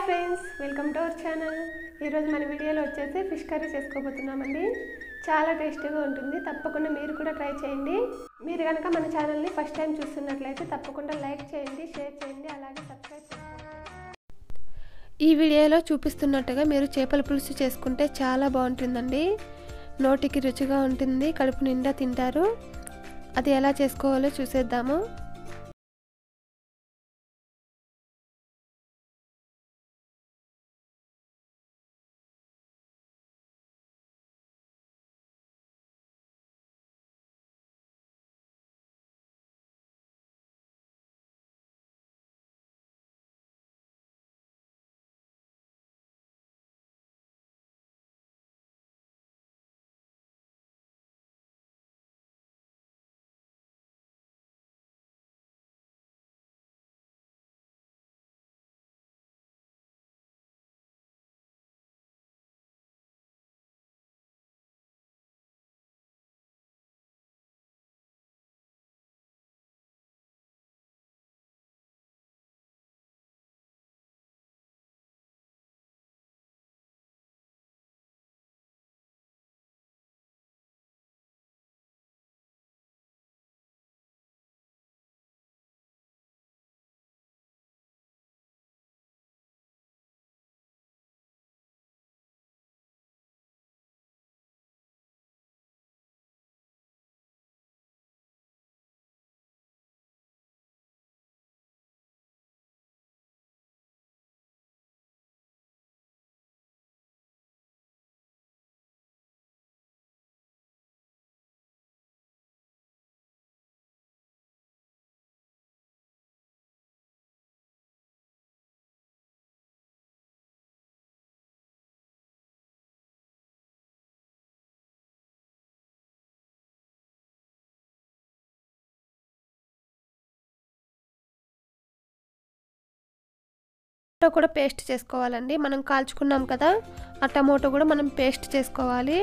friends welcome to our channel ఈరోజు మన వీడియోలో వచ్చేసి ఫిష్ కర్రీ చేసుకోబోతున్నామండి చాలా టేస్టీగా ఉంటుంది తప్పకుండా మీరు కూడా ట్రై చేయండి మీరు కనుక మన ఛానల్ని ఫస్ట్ టైం చూస్తున్నట్లయితే తప్పకుండా లైక్ చేయండి షేర్ చేయండి అలాగే సబ్స్క్రైబ్ చేసుకోండి ఈ వీడియోలో చూపిస్తున్నట్టుగా మీరు చేపల పులుసు చేసుకుంటే చాలా బాగుంటుందండి నోటికి రుచిగా ఉంటుంది కడుపు నిండా తింటారు అది ఎలా చేసుకోవాలో చూసేద్దాము టమాటో కూడా పేస్ట్ చేసుకోవాలండి మనం కాల్చుకున్నాం కదా ఆ టమోటో కూడా మనం పేస్ట్ చేసుకోవాలి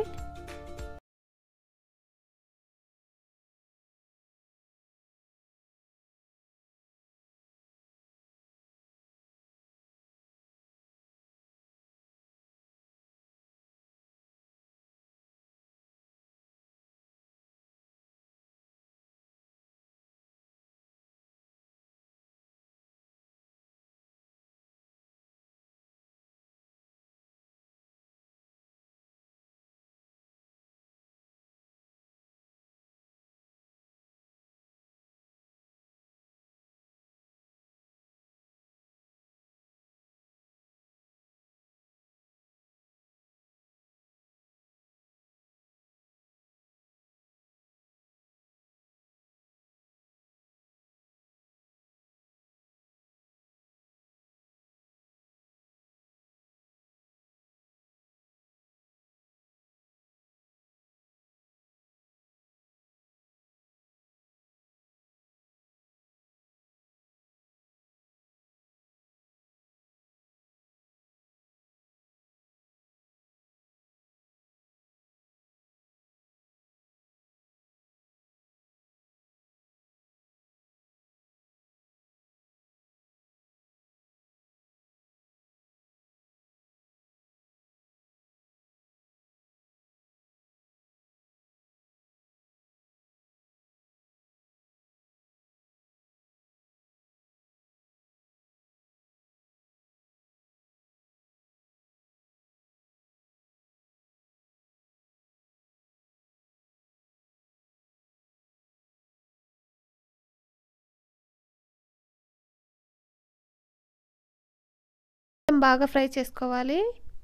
బాగా ఫ్రై చేసుకోవాలి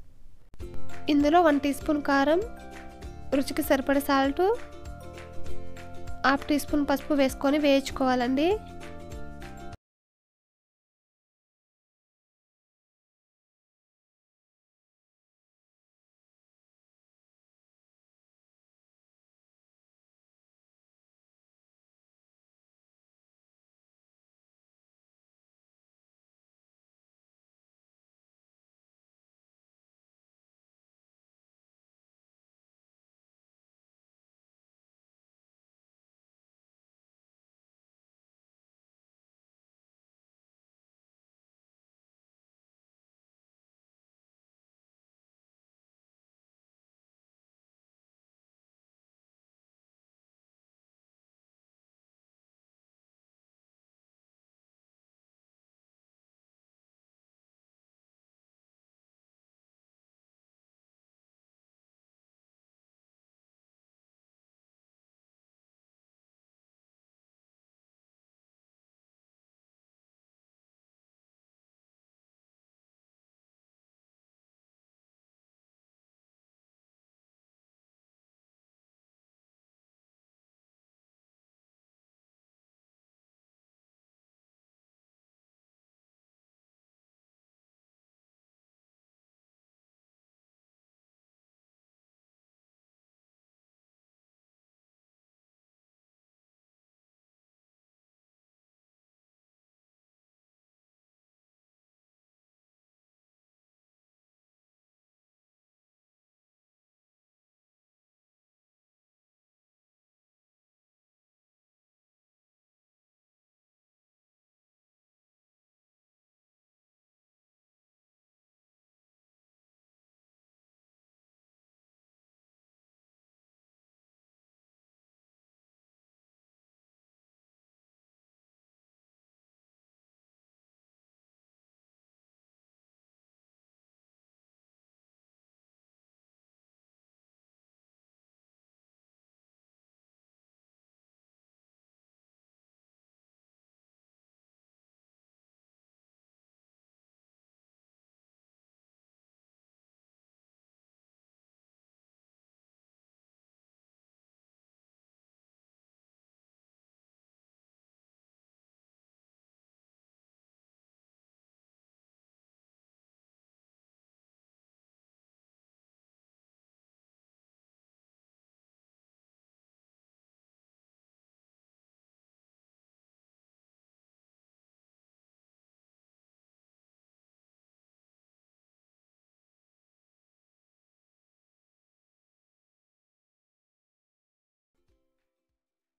ఇందులో వన్ టీ స్పూన్ కారం రుచికి సరిపడే సాల్ట్ హాఫ్ టీ స్పూన్ పసుపు వేసుకొని వేయించుకోవాలండి